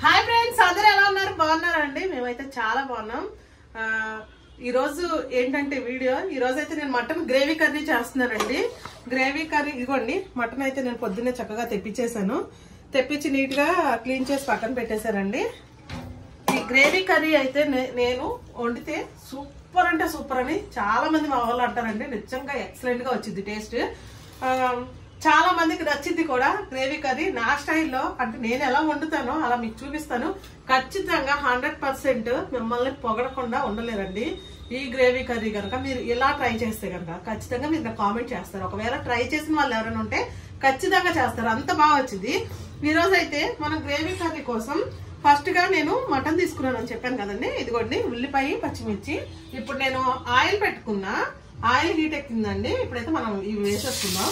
Hi friends అందరూ ఎలా ఉన్నారు బాగున్నారా అండి మేమైతే చాలా బాగున్నాం ఆ, ఈ రోజు ఏంటంటే వీడియో ఈ రోజు అయితే నేను మటన్ గ్రేవీ కర్రీ చేస్తున్నానండి గ్రేవీ కర్రీ ఇదిగోండి మటన్ అయితే నేను పొద్దున్నే చక్కగా తెప్పించేసాను తెప్పించి నీట్ గా క్లీన్ చేసి పక్కన పెట్టేశానండి ఈ గ్రేవీ కర్రీ అయితే నే- నేను వండితే సూపర్ అంటే సూపర్ అని చాలా మంది మా వాళ్ళు అంటారండి నిజంగా ఎక్సలెంట్ గా వచ్చింది టేస్ట్ ఆ, చాలా మందికి నచ్చింది కూడా గ్రేవీ కర్రీ నా స్టైల్లో అంటే నేను ఎలా వండుతానో అలా మీకు చూపిస్తాను ఖచ్చితంగా హండ్రెడ్ పర్సెంట్ మిమ్మల్ని పొగడకుండా ఉండలేరండి ఈ గ్రేవీ కర్రీ కనుక మీరు ఇలా ట్రై చేస్తే కనుక ఖచ్చితంగా మీరు నాకు కామెంట్ చేస్తారు ఒకవేళ ట్రై చేసిన వాళ్ళు ఎవరైనా ఉంటే ఖచ్చితంగా చేస్తారు అంత బాగా వచ్చింది ఈ రోజు అయితే మనం గ్రేవీ కర్రీ కోసం ఫస్ట్ గా నేను మటన్ తీసుకున్నాను అని చెప్పాను కదండి ఇదిగోండి ఉల్లిపాయ పచ్చిమిర్చి ఇప్పుడు నేను ఆయిల్ పెట్టుకున్నా ఆయిల్ హీట్ ఎక్కిందండి ఇప్పుడైతే మనం ఇవి వేసేసుకుందాం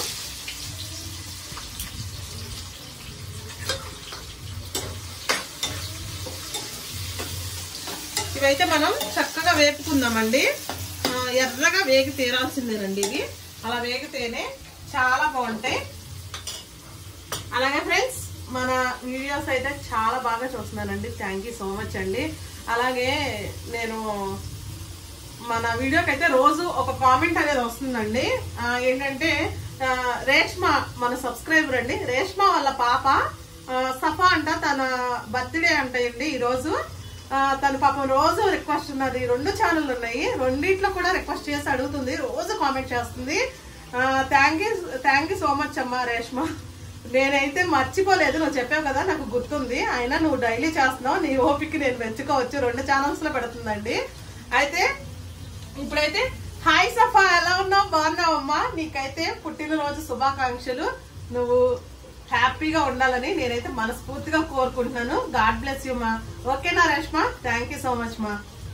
ఇవైతే మనం చక్కగా వేపుకుందామండి ఆ, ఎర్రగా వేగి తీరాల్సిందేనండి ఇవి అలా వేగితేనే చాలా బాగుంటాయి అలాగే ఫ్రెండ్స్ మన వీడియోస్ అయితే చాలా బాగా చూస్తున్నానండి థ్యాంక్ యూ సో మచ్ అండి అలాగే నేను మన వీడియోకి అయితే రోజు ఒక కామెంట్ అనేది వస్తుందండి ఆ, ఏంటంటే ఆ, రేష్మ మన సబ్స్క్రైబర్ అండి రేష్మ వాళ్ళ పాప ఆ, సఫా అంట తన బర్త్డే అంటండి ఈరోజు ఆ, తన పాపం రోజు రిక్వెస్ట్ ఉన్నది ఈ రెండు ఛానల్ ఉన్నాయి రెండిట్లో కూడా రిక్వెస్ట్ చేసి అడుగుతుంది రోజు కామెంట్ చేస్తుంది thank you thank you so much అమ్మా రేష్మ నేనైతే మర్చిపోలేదు నువ్వు చెప్పావు కదా నాకు గుర్తుంది అయినా నువ్వు డైలీ చేస్తున్నావు నీ ఓపిక నేను మెచ్చుకోవచ్చు రెండు ఛానల్స్ లో పెడుతుందండి అయితే ఇప్పుడైతే హాయ్ సఫా ఎలా ఉన్నావు బాగున్నావమ్మా నీకైతే పుట్టినరోజు శుభాకాంక్షలు నువ్వు హ్యాపీగా ఉండాలని నేనైతే మనస్ఫూర్తిగా కోరుకుంటున్నాను గాడ్ బ్లెస్ యూ మా ఓకేనా Reshma thank you so much మా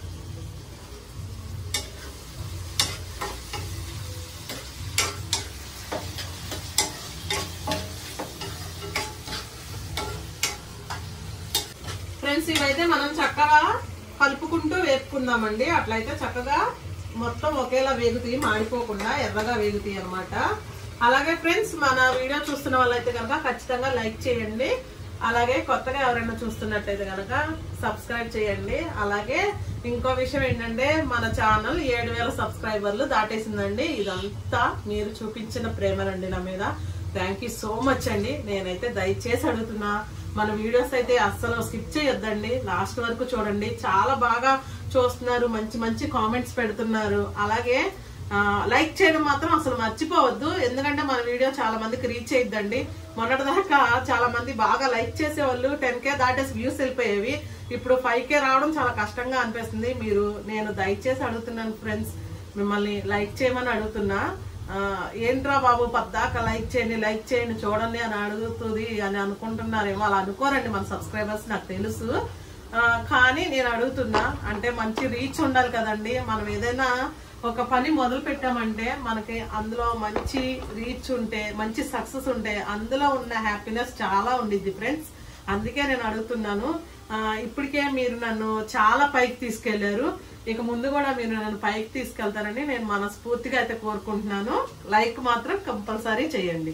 ఫ్రెండ్స్ ఇవైతే మనం చక్కగా కలుపుకుంటూ వేపుకుందామండి అట్లయితే చక్కగా మొత్తం ఒకేలా వేగుతాయి మాడిపోకుండా ఎర్రగా వేగుతాయి అన్నమాట అలాగే ఫ్రెండ్స్ మన వీడియో చూస్తున్న వాళ్ళైతే కనుక ఖచ్చితంగా లైక్ చేయండి అలాగే కొత్తగా ఎవరైనా చూస్తున్నట్టయితే కనుక సబ్స్క్రైబ్ చేయండి అలాగే ఇంకో విషయం ఏంటంటే మన ఛానల్ ఏడు వేల సబ్స్క్రైబర్లు దాటేసిందండి ఇదంతా మీరు చూపించిన ప్రేమనండి నా మీద థ్యాంక్ యూ సో మచ్ అండి నేనైతే దయచేసి అడుగుతున్నా మన వీడియోస్ అయితే అస్సలు స్కిప్ చేయొద్దండి లాస్ట్ వరకు చూడండి చాలా బాగా చూస్తున్నారు మంచి మంచి కామెంట్స్ పెడుతున్నారు అలాగే ఆ, లైక్ చేయడం మాత్రం అసలు మర్చిపోవద్దు ఎందుకంటే మన వీడియో చాలా మందికి రీచ్ అయ్యిద్దండి మొన్నటిదాకా చాలా మంది బాగా లైక్ చేసేవాళ్ళు టెన్ కే దాటేసి వ్యూస్ వెళ్ళిపోయేవి ఇప్పుడు ఫైవ్ కే రావడం చాలా కష్టంగా అనిపిస్తుంది మీరు నేను దయచేసి అడుగుతున్నాను ఫ్రెండ్స్ మిమ్మల్ని లైక్ చేయమని అడుగుతున్నా ఆ, ఏంట్రా బాబు పద్దాక లైక్ చేయండి లైక్ చేయండి చూడండి అని అడుగుతుంది అని అనుకుంటున్నారేమో అలా అనుకోరండి మన సబ్స్క్రైబర్స్ నాకు తెలుసు ఆ, కానీ నేను అడుగుతున్నా అంటే మంచి రీచ్ ఉండాలి కదండి మనం ఏదైనా ఒక పని మొదలు పెట్టామంటే మనకి అందులో మంచి రీచ్ ఉంటే మంచి సక్సెస్ ఉంటే అందులో ఉన్న హ్యాపీనెస్ చాలా ఉండిద్ది ఫ్రెండ్స్ అందుకే నేను అడుగుతున్నాను ఆ, ఇప్పటికే మీరు నన్ను చాలా పైకి తీసుకెళ్లారు ఇక ముందు కూడా మీరు నన్ను పైకి తీసుకెళ్తారని నేను మనస్ఫూర్తిగా అయితే కోరుకుంటున్నాను లైక్ మాత్రం కంపల్సరీ చేయండి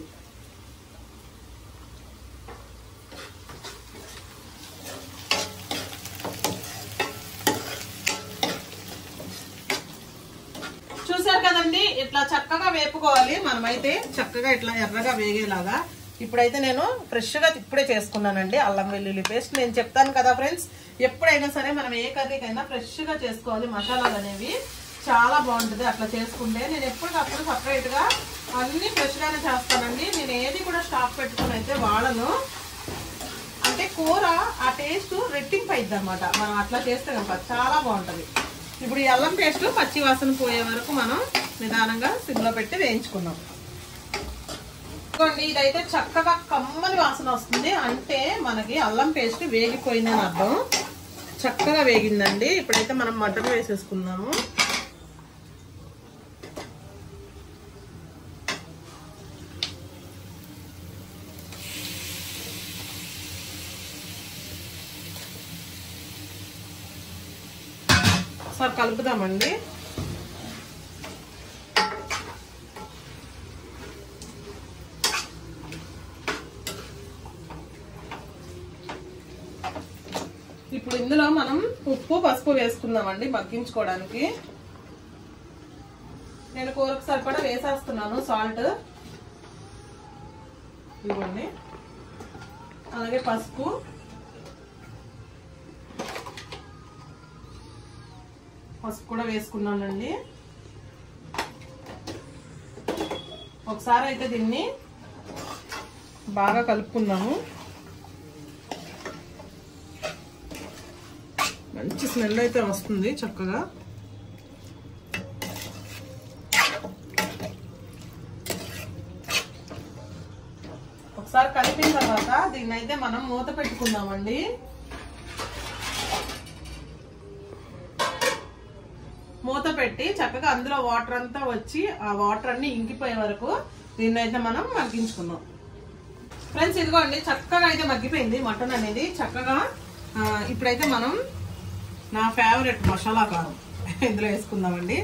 చూసారు కదండి ఇట్లా చక్కగా వేపుకోవాలి మనమైతే చక్కగా ఇట్లా ఎర్రగా వేగేలాగా ఇప్పుడైతే నేను ఫ్రెష్ గా ఇప్పుడే చేసుకున్నానండి అల్లం వెల్లుల్లి పేస్ట్ నేను చెప్తాను కదా ఫ్రెండ్స్ ఎప్పుడైనా సరే మనం ఏ కర్రీకైనా ఫ్రెష్ గా చేసుకోవాలి మసాలాలు అనేవి చాలా బాగుంటుంది అట్లా చేసుకుంటే నేను ఎప్పటికప్పుడు సపరేట్ గా అన్ని ఫ్రెష్ గానే చేస్తానండి నేను ఏది కూడా స్టాక్ పెట్టుకుని అయితే వాడను అంటే కూర ఆ టేస్ట్ రెట్టింపు అయింది అనమాట మనం అట్లా చేస్తే కనుక చాలా బాగుంటది ఇప్పుడు ఈ అల్లం పేస్ట్ పచ్చి వాసన పోయే వరకు మనం నిదానంగా సిమ్లో పెట్టి వేయించుకుందాం ఇదిగోండి ఇదైతే చక్కగా కమ్మని వాసన వస్తుంది అంటే మనకి అల్లం పేస్ట్ వేగిపోయిందని అర్థం చక్కగా వేగిందండి ఇప్పుడైతే మనం మటన్ వేసేసుకుందాము ఒకసారి కలుపుదామండి ఇప్పుడు ఇందులో మనం ఉప్పు పసుపు వేసుకుందామండి మగ్గించుకోవడానికి నేను కూరకు సరిపడా వేసేస్తున్నాను సాల్ట్ ఇవ్వండి అలాగే పసుపు పసుపు కూడా వేసుకున్నానండి ఒకసారి అయితే దీన్ని బాగా కలుపుకుందాము మంచి స్మెల్ అయితే వస్తుంది చక్కగా ఒకసారి కలిపిన తర్వాత దీన్ని అయితే మనం మూత పెట్టుకుందామండి మూత పెట్టి చక్కగా అందులో వాటర్ అంతా వచ్చి ఆ వాటర్ అన్ని ఇంకిపోయే వరకు దీన్ని అయితే మనం మగ్గించుకుందాం ఫ్రెండ్స్ ఇదిగోండి చక్కగా అయితే మగ్గిపోయింది మటన్ అనేది చక్కగా ఆ, ఇప్పుడైతే మనం నా ఫేవరెట్ మసాలా కారం ఇందులో వేసుకుందామండి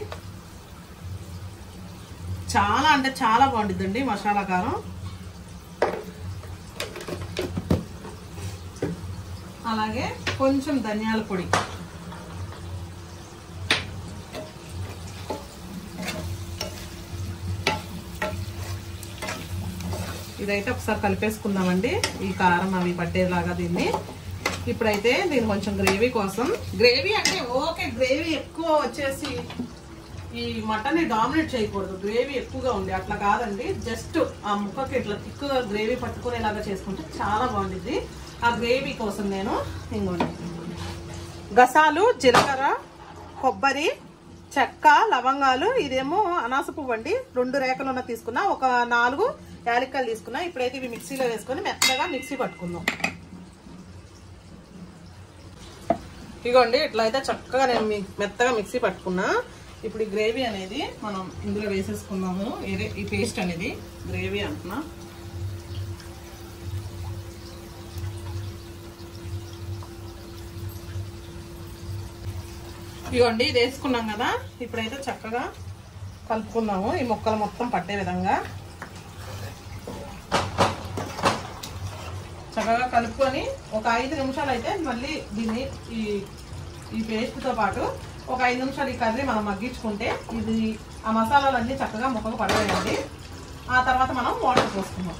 చాలా అంటే చాలా బాగుంటుందండి మసాలా కారం అలాగే కొంచెం ధనియాల పొడి ఇదైతే ఒకసారి కలిపేసుకుందామండి ఈ కారం అవి పట్టేలాగా దీన్ని ఇప్పుడైతే దీని కొంచెం గ్రేవీ కోసం గ్రేవీ అంటే ఓకే గ్రేవీ ఎక్కువ వచ్చేసి ఈ మటన్ ని డామినేట్ చేయకూడదు గ్రేవీ ఎక్కువగా ఉంది అట్లా కాదండి జస్ట్ ఆ ముక్కకి ఇట్లా తిక్కుగా గ్రేవీ పట్టుకునేలాగా చేసుకుంటే చాలా బాగుంటుంది ఆ గ్రేవీ కోసం నేను ఇంకోండి గసాలు జీలకర్ర కొబ్బరి చెక్క లవంగాలు ఇదేమో అనాస పువ్వు అండి రెండు రేఖలు ఉన్న తీసుకున్నా ఒక నాలుగు యాలక్కాయలు తీసుకున్నా ఇప్పుడైతే ఇవి మిక్సీలో వేసుకొని మెత్తగా మిక్సీ పట్టుకుందాం ఇగోండి ఇట్లా అయితే చక్కగా నేను మీ- మెత్తగా మిక్సీ పట్టుకున్నా ఇప్పుడు ఈ గ్రేవీ అనేది మనం ఇందులో వేసేసుకుందాము ఇదే ఈ పేస్ట్ అనేది గ్రేవీ అంటున్నా ఇగోండి ఇది వేసుకున్నాం కదా ఇప్పుడైతే చక్కగా కలుపుకుందాము ఈ ముక్కలు మొత్తం పట్టే విధంగా చక్కగా కలుపుకొని ఒక ఐదు నిమిషాలు అయితే మళ్ళీ దీన్ని ఈ ఈ పేస్ట్తో పాటు ఒక ఐదు నిమిషాలు ఈ కర్రీ మనం మగ్గించుకుంటే ఇది ఆ మసాలాలన్నీ చక్కగా ముక్కకు పడవేయండి ఆ తర్వాత మనం వాటర్ పోసుకుందాం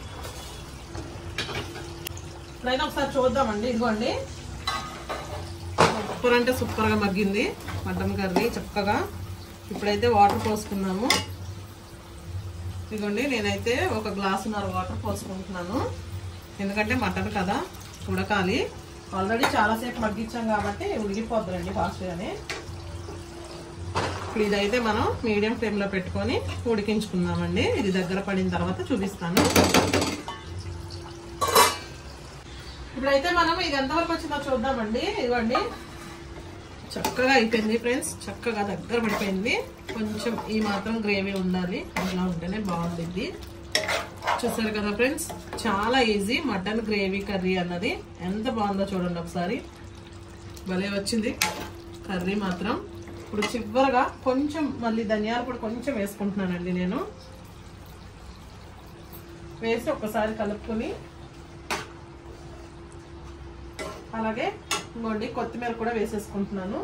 ఇప్పుడైనా ఒకసారి చూద్దామండి ఇదిగోండి సూపర్ అంటే సూపర్గా మగ్గింది మటన్ కర్రీ చక్కగా ఇప్పుడైతే వాటర్ పోసుకున్నాము ఇదిగోండి నేనైతే ఒక గ్లాసున్నర వాటర్ పోసుకుంటున్నాను ఎందుకంటే మటన్ కదా ఉడకాలి ఆల్రెడీ చాలాసేపు మగ్గించాం కాబట్టి ఉడికిపోద్దులండి ఫాస్ట్గానే ఇప్పుడు ఇదైతే మనం మీడియం ఫ్లేమ్లో పెట్టుకొని ఉడికించుకుందామండి ఇది దగ్గర పడిన తర్వాత చూపిస్తాను ఇప్పుడైతే మనం ఇది ఎంతవరకు వచ్చిందో చూద్దామండి ఇదిగోండి చక్కగా అయిపోయింది ఫ్రెండ్స్ చక్కగా దగ్గర పడిపోయింది కొంచెం ఈ మాత్రం గ్రేవీ ఉండాలి అట్లా ఉంటేనే బాగుంటుంది చూసారు కదా ఫ్రెండ్స్ చాలా ఈజీ మటన్ గ్రేవీ కర్రీ అన్నది ఎంత బాగుందో చూడండి ఒకసారి భలే వచ్చింది కర్రీ మాత్రం ఇప్పుడు చివరగా కొంచెం మళ్ళీ ధనియాల పొడి కొంచెం వేసుకుంటున్నానండి నేను వేసి ఒకసారి కలుపుకొని అలాగే ఇంకోండి కొత్తిమీర కూడా వేసేసుకుంటున్నాను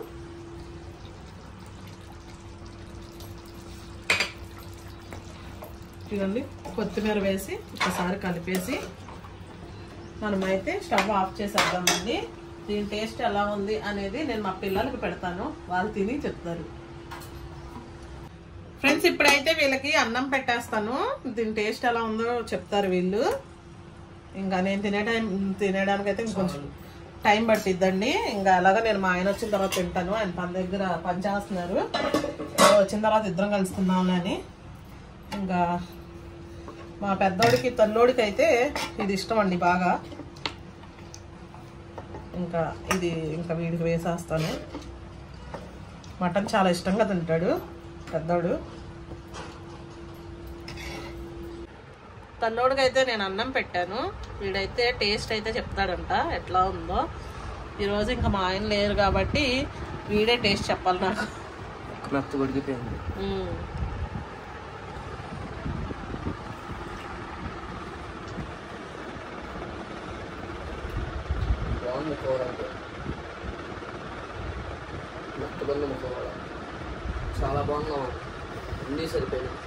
ఇదండి కొత్తిమీర వేసి ఒకసారి కలిపేసి మనమైతే స్టవ్ ఆఫ్ చేసేద్దామండి దీని టేస్ట్ ఎలా ఉంది అనేది నేను మా పిల్లలకి పెడతాను వాళ్ళు తిని చెప్తారు ఫ్రెండ్స్ ఇప్పుడైతే వీళ్ళకి అన్నం పెట్టేస్తాను దీని టేస్ట్ ఎలా ఉందో చెప్తారు వీళ్ళు ఇంకా నేను తినే టైం తినడానికి అయితే ఇంకొంచెం టైం పట్టిద్దండి ఇంకా అలాగా నేను మా ఆయన వచ్చిన తర్వాత తింటాను ఆయన పని దగ్గర పని చేస్తున్నారు వచ్చిన తర్వాత ఇద్దరం కలుసుకుందాం అని ఇంకా మా పెద్దోడికి తల్లోడికి అయితే ఇది ఇష్టం అండి బాగా ఇంకా ఇది ఇంకా వీడికి వేసేస్తాను మటన్ చాలా ఇష్టంగా తింటాడు పెద్దోడు తన్నోడికి అయితే నేను అన్నం పెట్టాను వీడైతే టేస్ట్ అయితే చెప్తాడంట ఎట్లా ఉందో ఈరోజు ఇంకా మా ఆయన లేరు కాబట్టి వీడే టేస్ట్ చెప్పాలి నాకు మెత్త ఉడికిపోయింది మ్మ్. బాగుంది కూర అంటే మెత్తబంది ముక్క కూడా చాలా బాగుందా అన్నీ సరిపోయినాయి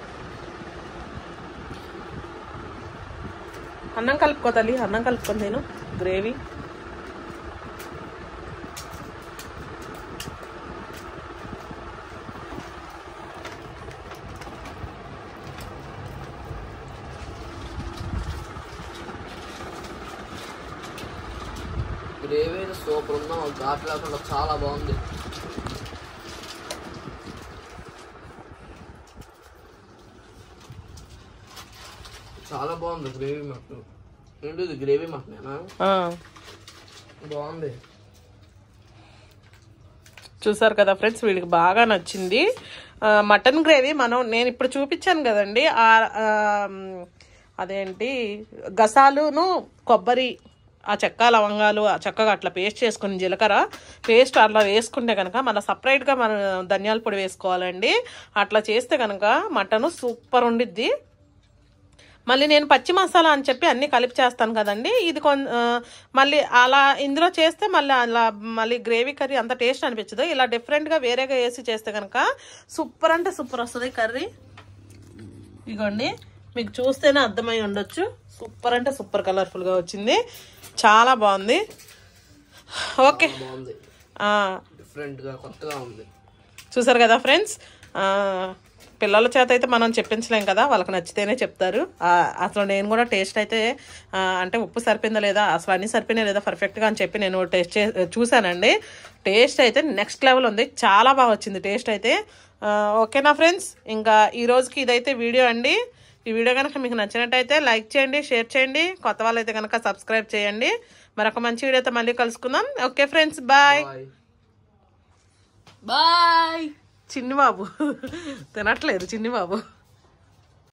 అన్నం కలుపుకో తల్లి అన్నం కలుపుకొని నేను గ్రేవీ గ్రేవీ అయితే సూపర్ ఉందా ఘాట్ లేకుండా చాలా బాగుంది చాలా బాగుంది గ్రేవీ మటన్ ఏంటి ఇది గ్రేవీ మటనేనా బాగుంది చూసారు కదా ఫ్రెండ్స్ వీళ్ళకి బాగా నచ్చింది ఆ, మటన్ గ్రేవీ మనం నేను ఇప్పుడు చూపించాను కదండి ఆ ఆ, మ్, అదేంటి గసాలును కొబ్బరి ఆ చెక్క లవంగాలు ఆ చక్కగా అట్లా పేస్ట్ చేసుకుని జీలకర్ర పేస్ట్ అట్లా వేసుకుంటే కనుక మళ్ళీ సపరేట్గా మనం ధనియాల పొడి వేసుకోవాలండి అట్లా చేస్తే కనుక మటన్ సూపర్ ఉండిద్ది మళ్ళీ నేను పచ్చి మసాలా అని చెప్పి అన్ని కలిపి చేస్తాను కదండి ఇది కొన్ ఆ, మళ్ళీ అలా ఇందులో చేస్తే మళ్ళీ అలా మళ్ళీ గ్రేవీ కర్రీ అంత టేస్ట్ అనిపించదు ఇలా డిఫరెంట్గా వేరేగా వేసి చేస్తే కనుక సూపర్ అంటే సూపర్ వస్తుంది కర్రీ ఇగోండి మీకు చూస్తేనే అర్థమై ఉండొచ్చు సూపర్ అంటే సూపర్ కలర్ఫుల్గా వచ్చింది చాలా బాగుంది ఓకే చాలా బాగుంది ఆ, డిఫరెంట్గా కొత్తగా ఉంది చూసారు కదా ఫ్రెండ్స్ ఆ, పిల్లల చేత అయితే మనం చెప్పించలేం కదా వాళ్ళకి నచ్చితేనే చెప్తారు ఆ, అసలు నేను కూడా టేస్ట్ అయితే ఆ, అంటే ఉప్పు సరిపోయిందా లేదా అసలు అన్ని సరిపోయినా లేదా పర్ఫెక్ట్గా అని చెప్పి నేను టేస్ట్ చే చూశానండి టేస్ట్ అయితే నెక్స్ట్ లెవెల్ ఉంది చాలా బాగా వచ్చింది టేస్ట్ అయితే ఆ, ఓకేనా ఫ్రెండ్స్ ఇంకా ఈ రోజుకి ఇదైతే వీడియో అండి ఈ వీడియో కనుక మీకు నచ్చినట్టయితే లైక్ చేయండి షేర్ చేయండి కొత్త వాళ్ళైతే కనుక సబ్స్క్రైబ్ చేయండి మరొక మంచి వీడియోతో మళ్ళీ కలుసుకుందాం okay friends bye bye bye చిన్ని బాబు తినట్లేదు చిన్ని బాబు